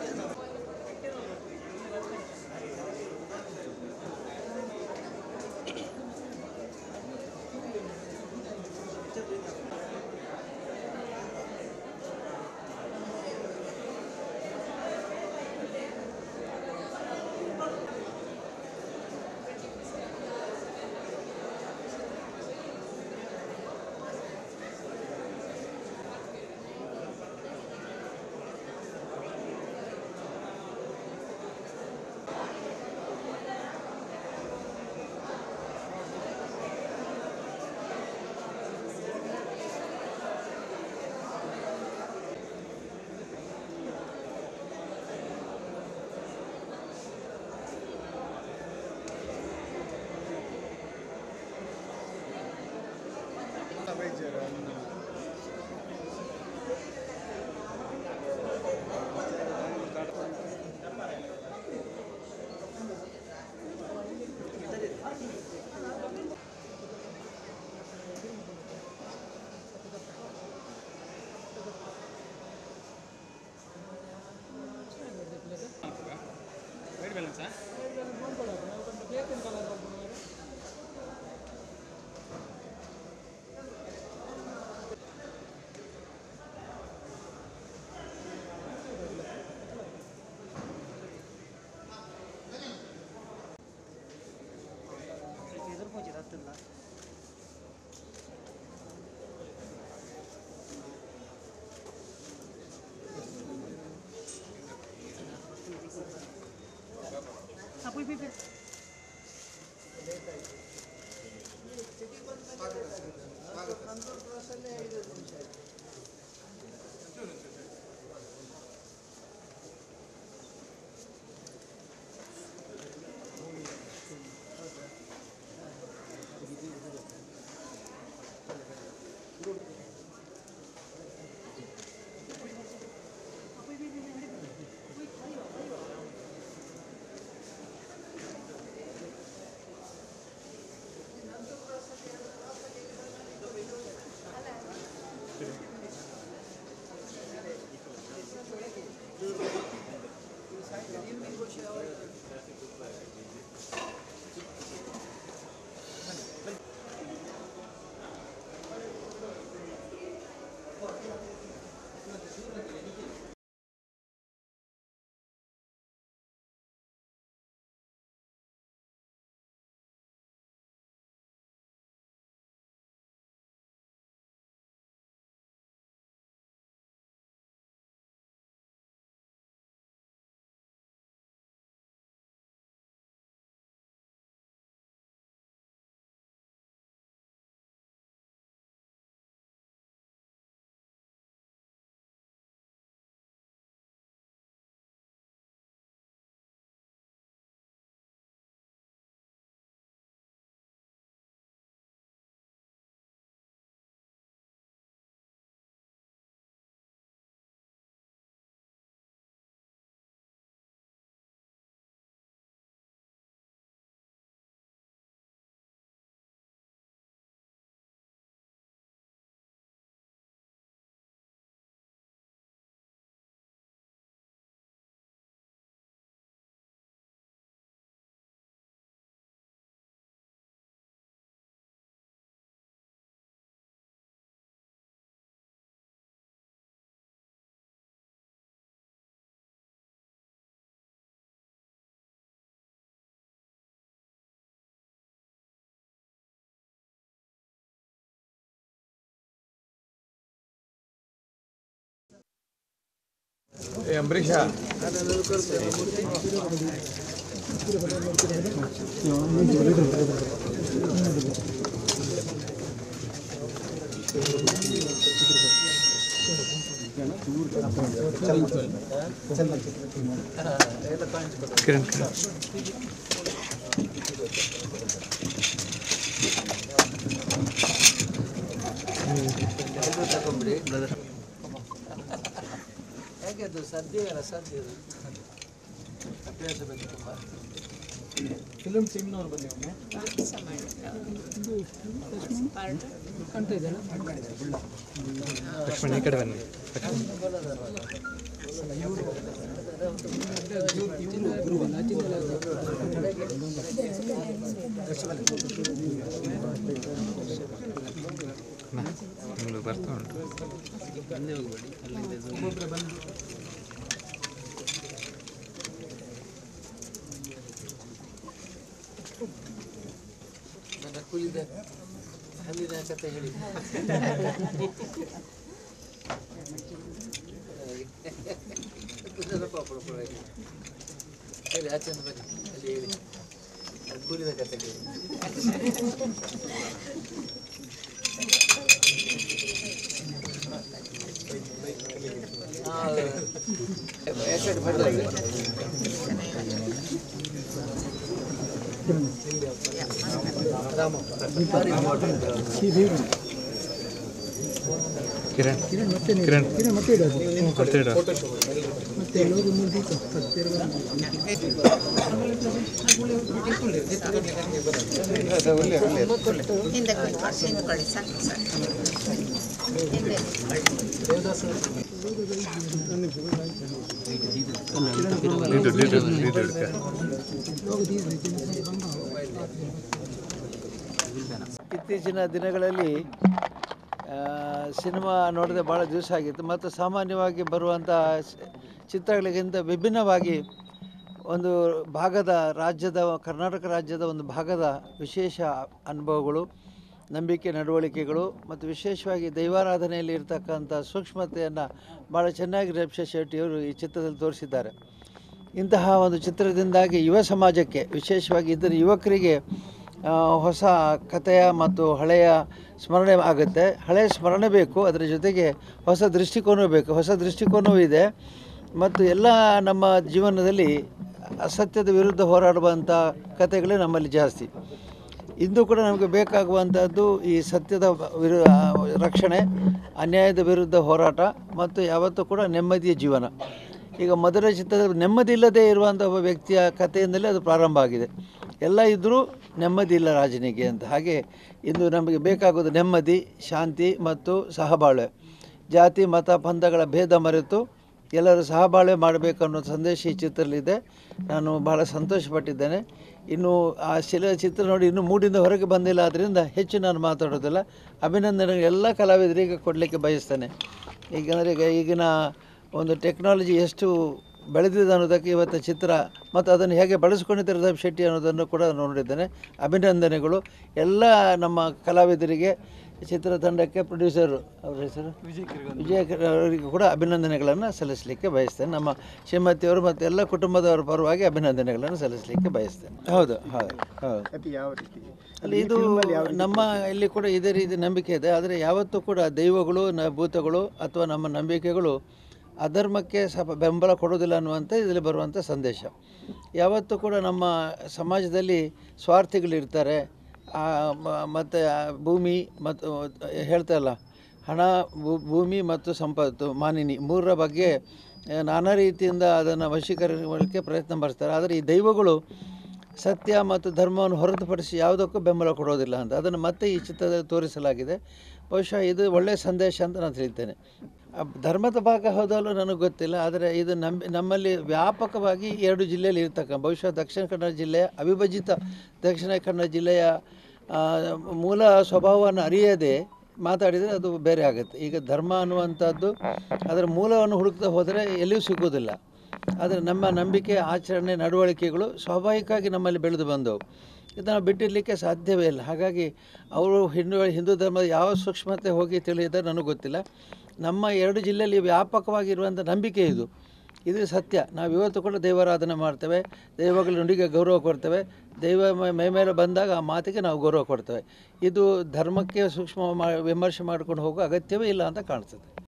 White బ్యాలెన్సా ಏ ಅಂಬರೀಷ ಕಿರಣ್ ಕಿರಣ್ ಯಾಕೆ ಅದು ಸಾಧ್ಯ ಇಲ್ಲ ಸಾಧ್ಯ ಇದು ಅಭ್ಯಾಸ ಬೇಕು ತುಂಬ ಫಿಲ್ಮ್ ಟೀಮ್ನವ್ರು ಬನ್ನಿ ಒಮ್ಮೆ ಲಕ್ಷ್ಮಣ್ ಈ ಕಡೆ ಬನ್ನಿ ಬರೋದಲ್ವ ನಿಮ್ಗೆ ಬರ್ತಾ ಉಂಟು ನನ್ನ ಕುಲಿದ ಹಲ್ಲಿನ ಕತೆ ಹೇಳಿ ನೆನಪ ಪುರಪುರವಾಗಿ. ಹೇಳಿ ಆಚೆಂದ ಬನ್ನಿ ಅಲ್ಲಿ ಹೇಳಿ ಅದು ಕೂಲಿದ ಕತೆ ಹೇಳಿ ಹಾ, ಹೆಸರು ಬರ್ತದೆ. ಕಿರಣ್ ಕಿರಣ್ ಮತ್ತೆ ಇಡು. ಹಿಂದೆ ಕೂತ್ಕೊಳ್ಳಿ ಹಿಂದ್ಕೊಳ್ಳಿ ಸಾಕು ಸಾಕು ಹಿಂದೆ ಲೀಡು ಲೀಡು ಲೀಡು ಹಿಡ್ಕ. ಇತ್ತೀಚಿನ ದಿನಗಳಲ್ಲಿ ಆ, ಸಿನಿಮಾ ನೋಡದೆ ಭಾಳ ದಿವಸ ಆಗಿತ್ತು ಮತ್ತು ಸಾಮಾನ್ಯವಾಗಿ ಬರುವಂಥ ಸ್- ಚಿತ್ರಗಳಿಗಿಂತ ವಿಭಿನ್ನವಾಗಿ ಒಂದು ಭಾಗದ ರಾಜ್ಯದ ಕರ್ನಾಟಕ ರಾಜ್ಯದ ಒಂದು ಭಾಗದ ವಿಶೇಷ ಅನುಭವಗಳು ನಂಬಿಕೆ ನಡವಳಿಕೆಗಳು ಮತ್ತು ವಿಶೇಷವಾಗಿ ದೈವಾರಾಧನೆಯಲ್ಲಿ ಇರತಕ್ಕಂಥ ಸೂಕ್ಷ್ಮತೆಯನ್ನು ಭಾಳ ಚೆನ್ನಾಗಿ ರೇಪ್ಷ ಶೆಟ್ಟಿಯವರು ಈ ಚಿತ್ರದಲ್ಲಿ ತೋರಿಸಿದ್ದಾರೆ ಇಂತಹ ಒಂದು ಚಿತ್ರದಿಂದಾಗಿ ಯುವ ಸಮಾಜಕ್ಕೆ ವಿಶೇಷವಾಗಿ ಇದರ ಯುವಕರಿಗೆ ಆ, ಹೊಸ ಕಥೆಯ ಮತ್ತು ಹಳೆಯ ಸ್ಮರಣೆ ಆಗುತ್ತೆ ಹಳೆಯ ಸ್ಮರಣೆ ಬೇಕು ಅದರ ಜೊತೆಗೆ ಹೊಸ ದೃಷ್ಟಿಕೋನ ಬೇಕು ಹೊಸ ದೃಷ್ಟಿಕೋನವೂ ಇದೆ ಮತ್ತು ಎಲ್ಲ ನಮ್ಮ ಜೀವನದಲ್ಲಿ ಅಸತ್ಯದ ವಿರುದ್ಧ ಹೋರಾಡುವಂಥ ಕಥೆಗಳೇ ನಮ್ಮಲ್ಲಿ ಜಾಸ್ತಿ ಇಂದು ಕೂಡ ನಮಗೆ ಬೇಕಾಗುವಂಥದ್ದು ಈ ಸತ್ಯದ ವಿರು ರಕ್ಷಣೆ ಅನ್ಯಾಯದ ವಿರುದ್ಧ ಹೋರಾಟ ಮತ್ತು ಯಾವತ್ತೂ ಕೂಡ ನೆಮ್ಮದಿಯ ಜೀವನ ಈಗ ಮೊದಲ ಚಿತ್ರದ ನೆಮ್ಮದಿ ಇಲ್ಲದೆ ಇರುವಂಥ ಒಬ್ಬ ವ್ಯಕ್ತಿಯ ಕಥೆಯಿಂದಲೇ ಅದು ಪ್ರಾರಂಭ ಆಗಿದೆ ಎಲ್ಲ ಇದ್ದರೂ ನೆಮ್ಮದಿ ಇಲ್ಲ ರಾಜನಿಗೆ ಅಂತ ಹಾಗೆ ಇಂದು ನಮಗೆ ಬೇಕಾಗೋದು ನೆಮ್ಮದಿ ಶಾಂತಿ ಮತ್ತು ಸಹಬಾಳ್ವೆ ಜಾತಿ ಮತ ಪಂಥಗಳ ಭೇದ ಮರೆತು ಎಲ್ಲರೂ ಸಹಬಾಳ್ವೆ ಮಾಡಬೇಕು ಅನ್ನೋ ಸಂದೇಶ ಈ ಚಿತ್ರದಲ್ಲಿದೆ ನಾನು ಬಹಳ ಸಂತೋಷಪಟ್ಟಿದ್ದೇನೆ ಇನ್ನು ಆ ಶಿಲೆ ಚಿತ್ರ ನೋಡಿ ಇನ್ನೂ ಮೂಡಿಂದ ಹೊರಗೆ ಬಂದಿಲ್ಲ ಆದ್ದರಿಂದ ಹೆಚ್ಚು ನಾನು ಮಾತಾಡೋದಿಲ್ಲ ಅಭಿನಂದನೆ ಎಲ್ಲ ಕಲಾವಿದರಿಗೆ ಕೊಡಲಿಕ್ಕೆ ಬಯಸ್ತೇನೆ ಈಗಂದರೆ ಈಗ ಈಗಿನ ಒಂದು ಟೆಕ್ನಾಲಜಿ ಎಷ್ಟು ಬೆಳೆದಿದೆ ಅನ್ನೋದಕ್ಕೆ ಇವತ್ತು ಚಿತ್ರ ಮತ್ತು ಅದನ್ನು ಹೇಗೆ ಬಳಸ್ಕೊಂಡಿದ್ದಾರೆ ರಥಬ್ ಶೆಟ್ಟಿ ಅನ್ನೋದನ್ನು ಕೂಡ ನೋಡಿದ್ದೇನೆ ಅಭಿನಂದನೆಗಳು ಎಲ್ಲ ನಮ್ಮ ಕಲಾವಿದರಿಗೆ ಚಿತ್ರತಂಡಕ್ಕೆ ಪ್ರೊಡ್ಯೂಸರು ಅವ್ರ ಹೆಸರು ವಿಜಯ ಕಿರಣ್ ಅವರಿಗೆ ಕೂಡ ಅಭಿನಂದನೆಗಳನ್ನು ಸಲ್ಲಿಸಲಿಕ್ಕೆ ಬಯಸ್ತೇನೆ ನಮ್ಮ ಶ್ರೀಮತಿಯವರು ಮತ್ತು ಎಲ್ಲ ಕುಟುಂಬದವರ ಪರವಾಗಿ ಅಭಿನಂದನೆಗಳನ್ನು ಸಲ್ಲಿಸಲಿಕ್ಕೆ ಬಯಸ್ತೇನೆ ಹೌದು ಹೌದು ಹೌದು ಅಲ್ಲಿ ಇದು ನಮ್ಮ ಇಲ್ಲಿ ಕೂಡ ಇದೇ ರೀತಿ ನಂಬಿಕೆ ಇದೆ ಆದರೆ ಯಾವತ್ತೂ ಕೂಡ ದೈವಗಳು ನ ಭೂತಗಳು ಅಥವಾ ನಮ್ಮ ನಂಬಿಕೆಗಳು ಅಧರ್ಮಕ್ಕೆ ಸ್ವಲ್ಪ ಬೆಂಬಲ ಕೊಡೋದಿಲ್ಲ ಅನ್ನುವಂಥ ಇದರಲ್ಲಿ ಬರುವಂಥ ಸಂದೇಶ ಯಾವತ್ತೂ ಕೂಡ ನಮ್ಮ ಸಮಾಜದಲ್ಲಿ ಸ್ವಾರ್ಥಿಗಳಿರ್ತಾರೆ ಆ, ಮ- ಮತ್ತು ಆ ಭೂಮಿ ಮತ್ತು ಹೇಳ್ತಾರಲ್ಲ ಹಣ ಭೂ- ಭೂಮಿ ಮತ್ತು ಸಂಪತ್ತು ಮಾನಿನಿ ಮೂರರ ಬಗ್ಗೆ ಆ, ನಾನಾ ರೀತಿಯಿಂದ ಅದನ್ನು ವಶೀಕರಣಕ್ಕೆ ಪ್ರಯತ್ನ ಪಡ್ತಾರೆ ಆದರೆ ಈ ದೈವಗಳು ಸತ್ಯ ಮತ್ತು ಧರ್ಮವನ್ನು ಹೊರತುಪಡಿಸಿ ಯಾವುದಕ್ಕೂ ಬೆಂಬಲ ಕೊಡೋದಿಲ್ಲ ಅಂತ ಅದನ್ನು ಮತ್ತೆ ಈ ಚಿತ್ರದಲ್ಲಿ ತೋರಿಸಲಾಗಿದೆ ಬಹುಶಃ ಇದು ಒಳ್ಳೆಯ ಸಂದೇಶ ಅಂತ ನಾನು ತಿಳಿತೇನೆ ಆ ಧರ್ಮದ ಭಾಗ ಹೌದಲ್ಲೋ ನನಗೆ ಗೊತ್ತಿಲ್ಲ ಆದರೆ ಇದು ನಮ್ಮ ನಮ್ಮಲ್ಲಿ ವ್ಯಾಪಕವಾಗಿ ಎರಡು ಜಿಲ್ಲೆಯಲ್ಲಿ ಇರ್ತಕ್ಕ ಬಹುಶಃ ದಕ್ಷಿಣ ಕನ್ನಡ ಜಿಲ್ಲೆಯ ಅವಿಭಜಿತ ದಕ್ಷಿಣ ಕನ್ನಡ ಜಿಲ್ಲೆಯ ಆ, ಮೂಲ ಸ್ವಭಾವವನ್ನು ಅರಿಯದೆ ಮಾತಾಡಿದರೆ ಅದು ಬೇರೆ ಆಗುತ್ತೆ ಈಗ ಧರ್ಮ ಅನ್ನುವಂಥದ್ದು ಅದರ ಮೂಲವನ್ನು ಹುಡುಕ್ತಾ ಹೋದರೆ ಎಲ್ಲಿಯೂ ಸಿಗೋದಿಲ್ಲ ಆದರೆ ನಮ್ಮ ನಂಬಿಕೆ ಆಚರಣೆ ನಡವಳಿಕೆಗಳು ಸ್ವಾಭಾವಿಕವಾಗಿ ನಮ್ಮಲ್ಲಿ ಬೆಳೆದು ಬಂದವು ಇದನ್ನು ಬಿಟ್ಟಿರಲಿಕ್ಕೆ ಸಾಧ್ಯವೇ ಇಲ್ಲ ಹಾಗಾಗಿ ಅವರು ಹಿಂದೂ ಹಿಂದೂ ಧರ್ಮದ ಯಾವ ಸೂಕ್ಷ್ಮತೆ ಹೋಗಿ ತಿಳಿಯಿದ್ದಾರೆ ನನಗೆ ಗೊತ್ತಿಲ್ಲ ನಮ್ಮ ಎರಡು ಜಿಲ್ಲೆಯಲ್ಲಿ ವ್ಯಾಪಕವಾಗಿರುವಂಥ ನಂಬಿಕೆ ಇದು ಇದು ಸತ್ಯ ನಾವು ಇವತ್ತು ಕೂಡ ದೈವಾರಾಧನೆ ಮಾಡ್ತೇವೆ ದೈವಗಳ ನುಡಿಗೆ ಗೌರವ ಕೊಡ್ತೇವೆ ದೈವ ಮೈ- ಮೈ ಮೇಲೆ ಬಂದಾಗ ಆ ಮಾತಿಗೆ ನಾವು ಗೌರವ ಕೊಡ್ತೇವೆ ಇದು ಧರ್ಮಕ್ಕೆ ಸೂಕ್ಷ್ಮ ಮಾ ವಿಮರ್ಶೆ ಮಾಡ್ಕೊಂಡು ಹೋಗೋ ಅಗತ್ಯವೇ ಇಲ್ಲ ಅಂತ ಕಾಣ್ತದೆ